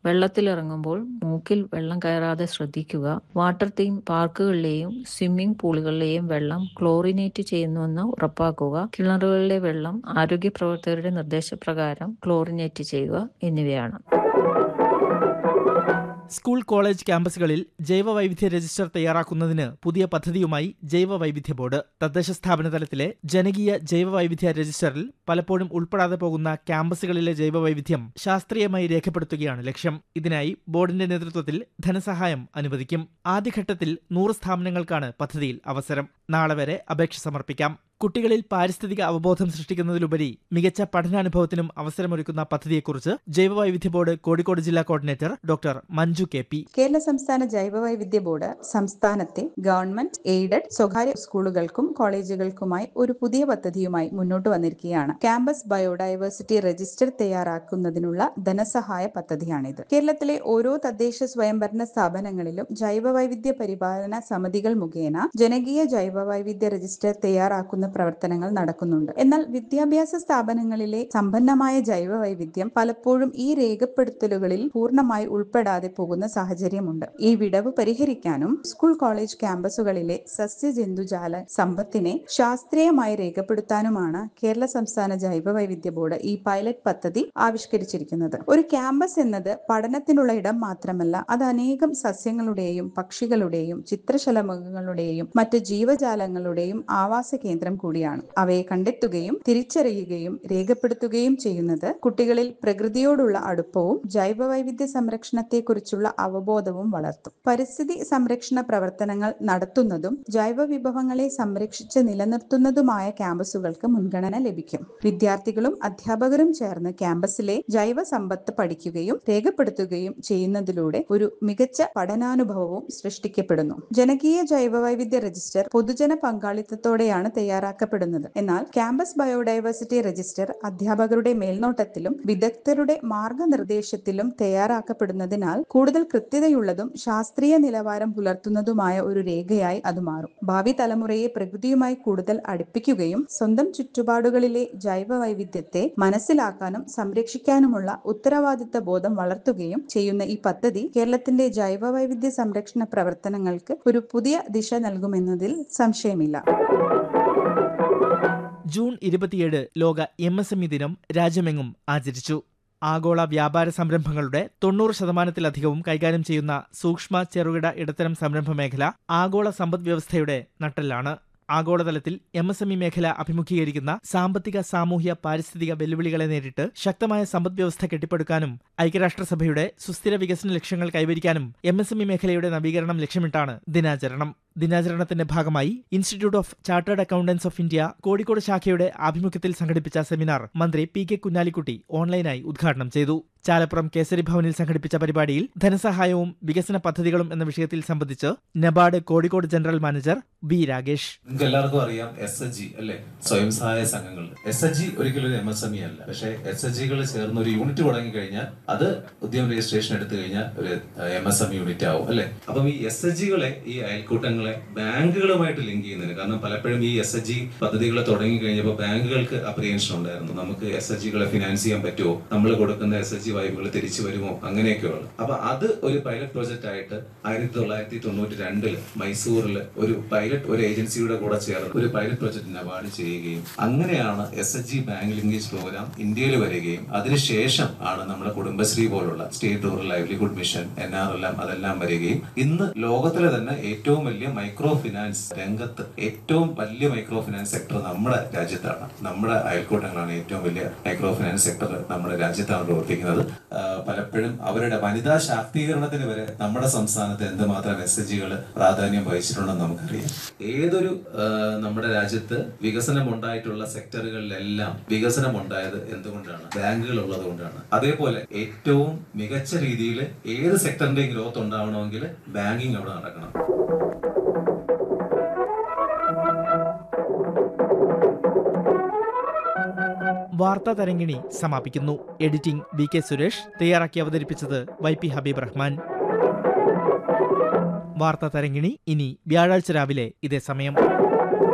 വെള്ളത്തിലിറങ്ങുമ്പോൾ മൂക്കിൽ വെള്ളം കയറാതെ ശ്രദ്ധിക്കുക വാട്ടർ തീം പാർക്കുകളിലെയും സ്വിമ്മിംഗ് പൂളുകളിലെയും വെള്ളം ക്ലോറിനേറ്റ് ചെയ്യുന്നുവെന്ന് ഉറപ്പാക്കുക കിണറുകളിലെ വെള്ളം ആരോഗ്യ പ്രവർത്തകരുടെ നിർദ്ദേശപ്രകാരം ക്ലോറിനേറ്റ് ചെയ്യുക എന്നിവയാണ് സ്കൂൾ കോളേജ് ക്യാമ്പസുകളിൽ ജൈവ വൈവിധ്യ രജിസ്റ്റർ തയ്യാറാക്കുന്നതിന് പുതിയ പദ്ധതിയുമായി ജൈവ വൈവിധ്യ ബോർഡ് തദ്ദേശ സ്ഥാപന തലത്തിലെ ജനകീയ ജൈവ വൈവിധ്യ രജിസ്റ്ററിൽ പലപ്പോഴും ഉൾപ്പെടാതെ പോകുന്ന ക്യാമ്പസുകളിലെ ജൈവ വൈവിധ്യം ശാസ്ത്രീയമായി രേഖപ്പെടുത്തുകയാണ് ലക്ഷ്യം ഇതിനായി ബോർഡിന്റെ നേതൃത്വത്തിൽ ധനസഹായം അനുവദിക്കും ആദ്യഘട്ടത്തിൽ നൂറ് സ്ഥാപനങ്ങൾക്കാണ് പദ്ധതിയിൽ അവസരം നാളെ വരെ അപേക്ഷ സമർപ്പിക്കാം കുട്ടികളിൽ പാരിസ്ഥിതിക അവബോധം സൃഷ്ടിക്കുന്നതിലുപരി മികച്ച പഠനാനുഭവത്തിനും അവസരമൊരുക്കുന്ന പദ്ധതിയെക്കുറിച്ച് ജൈവവൈവിധ്യ ബോർഡ് കോഴിക്കോട് ജില്ലാ coordinator doctor Manju K P Kerala സംസ്ഥാന ജൈവവൈവിധ്യ ബോർഡ് സംസ്ഥാനത്തെ ഗവൺമെന്റ് എയ്ഡഡ് സ്വകാര്യ സ്കൂളുകൾക്കും കോളേജുകൾക്കുമായി ഒരു പുതിയ പദ്ധതിയുമായി മുന്നോട്ട് വന്നിരിക്കുകയാണ് ക്യാമ്പസ് ബയോഡൈവേഴ്സിറ്റി രജിസ്റ്റർ തയ്യാറാക്കുന്നതിനുള്ള ധനസഹായ പദ്ധതിയാണിത് കേരളത്തിലെ ഓരോ തദ്ദേശ സ്വയംഭരണ സ്ഥാപനങ്ങളിലും ജൈവവൈവിധ്യ പരിപാലന സമിതികൾ മുഖേന ജനകീയ ജൈവവൈവിധ്യ രജിസ്റ്റർ തയ്യാറാക്കുന്ന പ്രവർത്തനങ്ങൾ നടക്കുന്നുണ്ട് എന്നാൽ വിദ്യാഭ്യാസ സ്ഥാപനങ്ങളിലെ സമ്പന്നമായ ജൈവവൈവിധ്യം പലപ്പോഴും ഈ രേഖപ്പെടുത്തലുകളിൽ പൂർണ്ണമായി ഉൾപ്പെടാതെ പോകുന്ന സാഹചര്യമുണ്ട് ഈ വിടവ് പരിഹരിക്കാനും സ്കൂൾ കോളേജ് ക്യാമ്പസുകളിലെ സസ്യജന്തുജാല സമ്പത്തിനെ ശാസ്ത്രീയമായി രേഖപ്പെടുത്താനുമാണ് കേരള സംസ്ഥാന ജൈവവൈവിധ്യ ബോർഡ് ഈ പൈലറ്റ് പദ്ധതി ആവിഷ്കരിച്ചിരിക്കുന്നത് ഒരു ക്യാമ്പസ് എന്നത് പഠനത്തിനുള്ള ഇടം മാത്രമല്ല അത് അനേകം സസ്യങ്ങളുടെയും പക്ഷികളുടെയും ചിത്രശലഭങ്ങളുടെയും മറ്റ് ജീവജാലങ്ങളുടെയും ആവാസ കേന്ദ്രം കൂടിയാണ് അവയെ കണ്ടെത്തുകയും തിരിച്ചറിയുകയും രേഖപ്പെടുത്തുകയും ചെയ്യുന്നത് കുട്ടികളിൽ പ്രകൃതിയോടുള്ള അടുപ്പവും ജൈവവൈവിധ്യ സംരക്ഷണത്തെക്കുറിച്ചുള്ള അവബോധവും വളർത്തും പരിസ്ഥിതി സംരക്ഷണ പ്രവർത്തനങ്ങൾ നടത്തുന്നതും ജൈവ വിഭവങ്ങളെ സംരക്ഷിച്ച് നിലനിർത്തുന്നതുമായ ക്യാമ്പസുകൾക്ക് മുൻഗണന ലഭിക്കും വിദ്യാർത്ഥികളും അധ്യാപകരും ചേർന്ന് ക്യാമ്പസിലെ ജൈവ സമ്പത്ത് പഠിക്കുകയും രേഖപ്പെടുത്തുകയും ചെയ്യുന്നതിലൂടെ ഒരു മികച്ച പഠനാനുഭവവും സൃഷ്ടിക്കപ്പെടുന്നു ജനകീയ ജൈവവൈവിധ്യ രജിസ്റ്റർ പൊതുജന പങ്കാളിത്തത്തോടെയാണ് തയ്യാറാക്കപ്പെടുന്നത് എന്നാൽ ക്യാമ്പസ് ബയോഡൈവേഴ്സിറ്റി രജിസ്റ്റർ അധ്യാപകരുടെ മേൽനോട്ടത്തിലും വിദഗ്ധരുടെ മാർഗനിർദ്ദേശത്തിലും തയ്യാറാക്കപ്പെടുന്നതിനാൽ കൂടുതൽ കൃത്യതയുള്ളതും ശാസ്ത്രീയ നിലവാരം പുലർത്തുന്നതുമായ ഒരു രേഖയായി അത് മാറും ഭാവി തലമുറയെ പ്രകൃതിയുമായി കൂടുതൽ അടുപ്പിക്കുകയും സ്വന്തം ചുറ്റുപാടുകളിലെ ജൈവ വൈവിധ്യത്തെ മനസ്സിലാക്കാനും സംരക്ഷിക്കാനുമുള്ള ഉത്തരവാദിത്ത ബോധം വളർത്തുകയും ചെയ്യുന്ന ഈ പദ്ധതി കേരളത്തിന്റെ ജൈവ വൈവിധ്യ സംരക്ഷണ പ്രവർത്തനങ്ങൾക്ക് ഒരു പുതിയ ദിശ നൽകുമെന്നതിൽ സംശയമില്ല ജൂൺ ഇരുപത്തിയേഴ് ലോക എം എസ് എം ഇ ദിനം രാജ്യമെങ്ങും ആചരിച്ചു ആഗോള വ്യാപാര സംരംഭങ്ങളുടെ തൊണ്ണൂറ് ശതമാനത്തിലധികവും കൈകാര്യം ചെയ്യുന്ന സൂക്ഷ്മ ചെറുകിട ഇടത്തരം സംരംഭ മേഖല ആഗോള സമ്പദ് വ്യവസ്ഥയുടെ നട്ടെല്ലാണ് ആഗോളതലത്തിൽ എം എസ് എം ഇ മേഖല അഭിമുഖീകരിക്കുന്ന സാമ്പത്തിക സാമൂഹ്യ പാരിസ്ഥിതിക വെല്ലുവിളികളെ നേരിട്ട് ശക്തമായ സമ്പദ് വ്യവസ്ഥ കെട്ടിപ്പടുക്കാനും ഐക്യരാഷ്ട്രസഭയുടെ സുസ്ഥിര വികസന ലക്ഷ്യങ്ങൾ കൈവരിക്കാനും എം എസ് എം ഇ മേഖലയുടെ നവീകരണം ലക്ഷ്യമിട്ടാണ് ദിനാചരണം ദിനാചരണത്തിന്റെ ഭാഗമായി institute of chartered accountants of India Kozhikode ശാഖയുടെ ആഭിമുഖ്യത്തിൽ സംഘടിപ്പിച്ച സെമിനാർ മന്ത്രി പി കെ കുഞ്ഞാലിക്കുട്ടി ഓൺലൈനായി ഉദ്ഘാടനം ചെയ്തു ചാലപ്പുറം കേസരി ഭവനിൽ സംഘടിപ്പിച്ച പരിപാടിയിൽ ധനസഹായവും വികസന പദ്ധതികളും എന്ന വിഷയത്തിൽ സംബന്ധിച്ച് NABARD Kozhikode general manager V Ragesh നിങ്ങൾക്ക് എല്ലാവർക്കും അറിയാം എസ് എച്ച് ജി അല്ലെ സ്വയം സഹായ സംഘങ്ങൾ എസ് എച്ച് ജി ഒരിക്കലും ഒരു എം എസ് എം ഇ അല്ല പക്ഷേ എസ് എച്ച് ജികൾ ചേർന്ന് ഒരു യൂണിറ്റ് തുടങ്ങി കഴിഞ്ഞാൽ അത് ഉദ്യമ രജിസ്ട്രേഷൻ എടുത്തു കഴിഞ്ഞാൽ ഒരു എം എസ് എം യൂണിറ്റ് ആവും അല്ലെ അപ്പം ഈ എസ് എച്ച് ജികളെ ഈ അയൽക്കൂട്ടങ്ങളെ ബാങ്കുകളുമായിട്ട് ലിങ്ക് ചെയ്യുന്നതിന് കാരണം പലപ്പോഴും ഈ എസ് എച്ച് ജി പദ്ധതികൾ തുടങ്ങി കഴിഞ്ഞപ്പോൾ ബാങ്കുകൾക്ക് അപ്രിയൻഷൻ ഉണ്ടായിരുന്നു നമുക്ക് എസ് എച്ച് ജികളെ ഫിനാൻസ് ചെയ്യാൻ പറ്റുമോ നമ്മൾ കൊടുക്കുന്ന എസ് എച്ച് ജി വായ്പകൾ തിരിച്ചു വരുമോ അങ്ങനെയൊക്കെയുള്ള അപ്പൊ അത് ഒരു പൈലറ്റ് പ്രോജക്റ്റ് ആയിട്ട് ആയിരത്തി തൊള്ളായിരത്തി തൊണ്ണൂറ്റി രണ്ടില് മൈസൂരിൽ ഒരു പൈലറ്റ് ഒരു ഏജൻസിയുടെ കൂടെ ചേർന്ന് ഒരു പൈലറ്റ് പ്രോജക്റ്റ് അവാർഡ് ചെയ്യുകയും അങ്ങനെയാണ് S H G bank linkage programme ഇന്ത്യയിൽ വരികയും അതിനുശേഷം ആണ് നമ്മുടെ കുടുംബശ്രീ പോലുള്ള state rural livelihood mission N R എല്ലാം അതെല്ലാം വരികയും ഇന്ന് ലോകത്തിലെ തന്നെ ഏറ്റവും വലിയ മൈക്രോ ഫിനാൻസ് രംഗത്ത് ഏറ്റവും വലിയ മൈക്രോ ഫിനാൻസ് സെക്ടർ നമ്മുടെ രാജ്യത്താണ് നമ്മുടെ അയൽക്കൂട്ടങ്ങളാണ് ഏറ്റവും വലിയ മൈക്രോ ഫിനാൻസ് സെക്ടർ നമ്മുടെ രാജ്യത്താണ് പ്രവർത്തിക്കുന്നത് ആ, പലപ്പോഴും അവരുടെ വനിതാ ശാക്തീകരണത്തിന് വരെ നമ്മുടെ സംസ്ഥാനത്ത് എന്തുമാത്രം എസ് ജികൾ പ്രാധാന്യം വഹിച്ചിട്ടുണ്ടെന്ന് നമുക്കറിയാം ഏതൊരു ആ, നമ്മുടെ രാജ്യത്ത് വികസനം ഉണ്ടായിട്ടുള്ള സെക്ടറുകളിലെല്ലാം വികസനം ഉണ്ടായത് എന്തുകൊണ്ടാണ് ബാങ്കുകൾ ഉള്ളത് കൊണ്ടാണ് അതേപോലെ ഏറ്റവും മികച്ച രീതിയിൽ ഏത് സെക്ടറിന്റെയും ഗ്രോത്ത് ഉണ്ടാവണമെങ്കിൽ ബാങ്കിങ് അവിടെ നടക്കണം വാർത്താ തരങ്കിണി സമാപിക്കുന്നു എഡിറ്റിംഗ് വി കെ സുരേഷ് തയ്യാറാക്കി അവതരിപ്പിച്ചത് വൈ പി ഹബീബ് റഹ്മാൻ വാർത്താ തരങ്കിണി ഇനി വ്യാഴാഴ്ച രാവിലെ ഇതേ സമയം